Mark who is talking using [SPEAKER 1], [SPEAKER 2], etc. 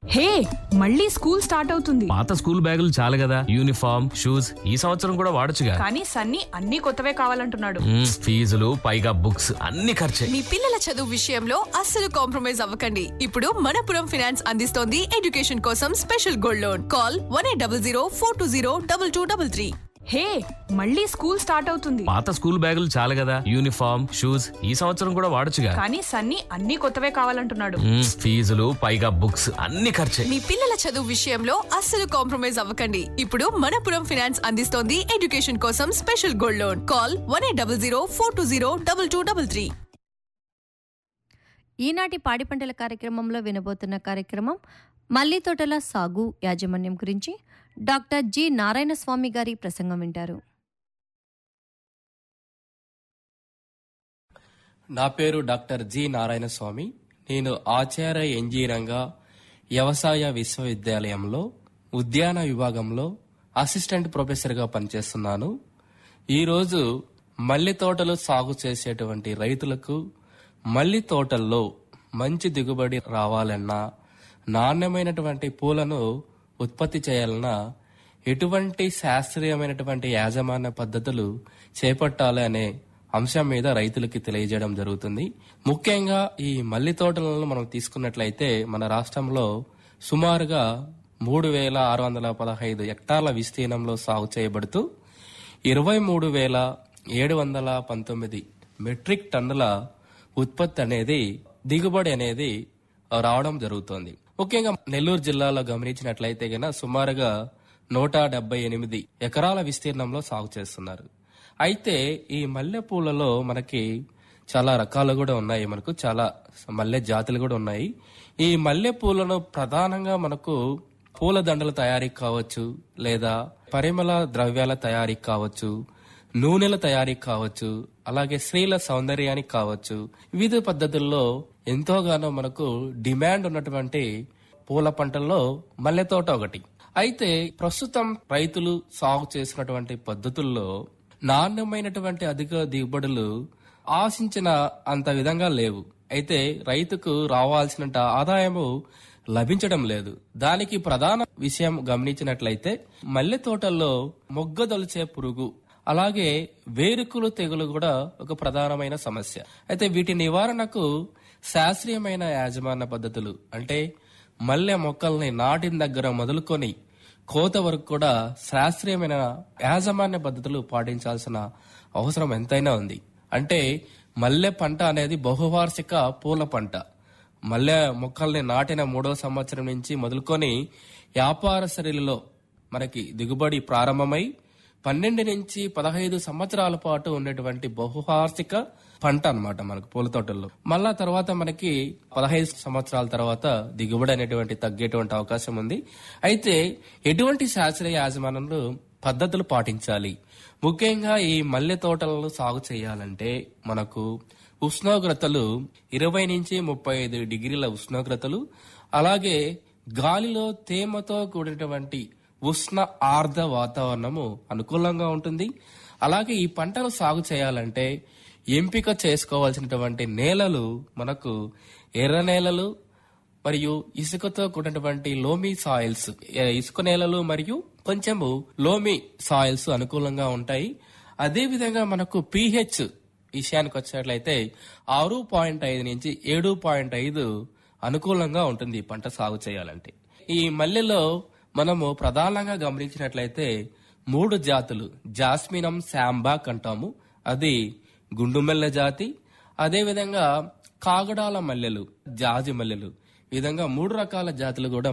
[SPEAKER 1] హే మళ్ళీ school start అవుతుంది
[SPEAKER 2] పాత స్కూల్ బ్యాగులు చాలు కదా యూనిఫామ్ షూస్ ఈ సంవత్సరం కూడా వాడొచ్చుగా
[SPEAKER 1] కానీ సన్నీ అన్ని కొత్తవే కావాలంటున్నాడు
[SPEAKER 2] మ్మ్, ఫీజులు పైగా బుక్స్ అన్ని ఖర్చే
[SPEAKER 3] మీ పిల్లల చదువు విషయంలో అస్సలు కాంప్రమైజ్ అవ్వకండి ఇప్పుడు మనపురం ఫినాన్స్ అందిస్తోంది ఎడ్యుకేషన్ కోసం special gold loan call one eight double zero four two zero double two double three
[SPEAKER 1] hey మళ్ళీ స్కూల్ స్టార్ట్ అవుతుంది
[SPEAKER 2] పాత స్కూల్ బ్యాగులు చాలు కదా యూనిఫామ్ షూస్ ఈ సంవత్సరం కూడా వాడొచ్చుగా
[SPEAKER 1] కానీ సన్నీ అన్ని కొత్తవే కావాలంటున్నాడు
[SPEAKER 2] మ్మ్, ఫీజులు పైగా బుక్స్ అన్ని ఖర్చే
[SPEAKER 3] మీ పిల్లల చదువు విషయంలో అస్సలు కాంప్రమైజ్ అవ్వకండి ఇప్పుడు మనపురం ఫినాన్స్ అందిస్తోంది ఎడ్యుకేషన్ కోసం special gold loan call one eight double zero four two zero double two double three
[SPEAKER 4] ఈనాటి పాడి పంటల కార్యక్రమంలో వినబోతున్న కార్యక్రమం మల్లి తోటల సాగు యాజమాన్యం గురించి డాక్టర్ జి నారాయణ స్వామి గారి ప్రసంగం వింటారు
[SPEAKER 5] నా పేరు డాక్టర్ జి నారాయణ స్వామి నేను ఆచార్య ఇంజనీరింగా వ్యవసాయ విశ్వవిద్యాలయంలో ఉద్యాన విభాగంలో అసిస్టెంట్ ప్రొఫెసర్గా పనిచేస్తున్నాను ఈరోజు మల్లి తోటలు సాగు చేసేటువంటి రైతులకు మల్లి తోటల్లో మంచి దిగుబడి రావాలన్నా నాణ్యమైనటువంటి పూలను ఉత్పత్తి చేయాలన్నా ఎటువంటి శాస్త్రీయమైనటువంటి యాజమాన్య పద్ధతులు చేపట్టాలి అనే అంశం మీద రైతులకి తెలియజేయడం జరుగుతుంది ముఖ్యంగా ఈ మల్లి తోటలను మనం తీసుకున్నట్లయితే మన రాష్ట్రంలో సుమారుగా మూడు వేల ఆరు వందల పదహైదు హెక్టార్ల విస్తీర్ణంలో సాగు చేయబడుతూ ఇరవై మూడు వేల ఏడు వందల పంతొమ్మిది మెట్రిక్ టన్నుల ఉత్పత్తి అనేది దిగుబడి అనేది రావడం జరుగుతోంది ముఖ్యంగా నెల్లూరు జిల్లాలో గమనించినట్లయితే గన సుమారుగా నూట డెబ్బై ఎనిమిది ఎకరాల విస్తీర్ణంలో సాగు చేస్తున్నారు అయితే ఈ మల్లె పూలలో మనకి చాలా రకాలు కూడా ఉన్నాయి మనకు చాలా మల్లె జాతులు కూడా ఉన్నాయి ఈ మల్లె పూలను ప్రధానంగా మనకు పూల దండల తయారీకి కావచ్చు లేదా పరిమళ ద్రవ్యాల తయారీకి కావచ్చు నూనెల తయారీకి కావచ్చు అలాగే స్త్రీల సౌందర్యానికి కావచ్చు వివిధ పద్ధతుల్లో ఎంతోగానో మనకు డిమాండ్ ఉన్నటువంటి పూల పంటల్లో మల్లె తోట ఒకటి అయితే ప్రస్తుతం రైతులు సాగు చేసినటువంటి పద్ధతుల్లో నాణ్యమైనటువంటి అధిక దిగుబడులు ఆశించిన అంత విధంగా లేవు అయితే రైతుకు రావాల్సినంత ఆదాయము లభించడం లేదు దానికి ప్రధాన విషయం గమనించినట్లయితే మల్లె తోటల్లో మొగ్గదొలిచే పురుగు అలాగే వేరుకులు తెగులు కూడా ఒక ప్రధానమైన సమస్య అయితే వీటి నివారణకు శాస్త్రీయమైన యాజమాన్య పద్ధతులు అంటే మల్లె మొక్కల్ని నాటిన దగ్గర మొదలుకొని కోత వరకు కూడా శాస్త్రీయమైన యాజమాన్య పద్ధతులు పాటించాల్సిన అవసరం ఎంతైనా ఉంది అంటే మల్లె పంట అనేది బహువార్షిక పూల పంట మల్లె మొక్కల్ని నాటిన మూడో సంవత్సరం నుంచి మొదలుకొని వ్యాపార శైలిలో మనకి దిగుబడి ప్రారంభమై పన్నెండు నుంచి పదహైదు సంవత్సరాల పాటు ఉండేటువంటి బహువార్షిక పంట అన్నమాట మనకు పూల తోటల్లో మళ్ళా తర్వాత మనకి పదహైదు సంవత్సరాల తర్వాత దిగుబడి అనేటువంటి తగ్గేటువంటి అవకాశం ఉంది అయితే ఎటువంటి శాస్త్రీయ యాజమాన్యంలో పద్ధతులు పాటించాలి ముఖ్యంగా ఈ మల్లె తోటలను సాగు చేయాలంటే మనకు ఉష్ణోగ్రతలు ఇరవై నుంచి ముప్పై ఐదు డిగ్రీల ఉష్ణోగ్రతలు అలాగే గాలిలో తేమతో కూడినటువంటి ఉష్ణ ఆర్ద్ర వాతావరణము అనుకూలంగా ఉంటుంది అలాగే ఈ పంటను సాగు చేయాలంటే ఎంపిక చేసుకోవాల్సినటువంటి నేలలు మనకు ఎర్ర నేలలు మరియు ఇసుకతో కూడినటువంటి లోమి సాయిల్స్ ఏ, ఇసుక నేలలు మరియు కొంచెము లోమి సాయిల్స్ అనుకూలంగా ఉంటాయి అదే విధంగా మనకు పిహెచ్ విషయానికి వచ్చినట్లయితే ఆరు పాయింట్ ఐదు నుంచి ఏడు పాయింట్ ఐదు అనుకూలంగా ఉంటుంది ఈ పంట సాగు చేయాలంటే ఈ మల్లెలో మనము ప్రధానంగా గమనించినట్లయితే మూడు జాతులు జాస్మినం శాంబాక్ అంటాము అది గుండుమల్లె జాతి అదే విధంగా కాగడాల మల్లెలు జాజి మల్లెలు ఈ విధంగా మూడు రకాల జాతులు కూడా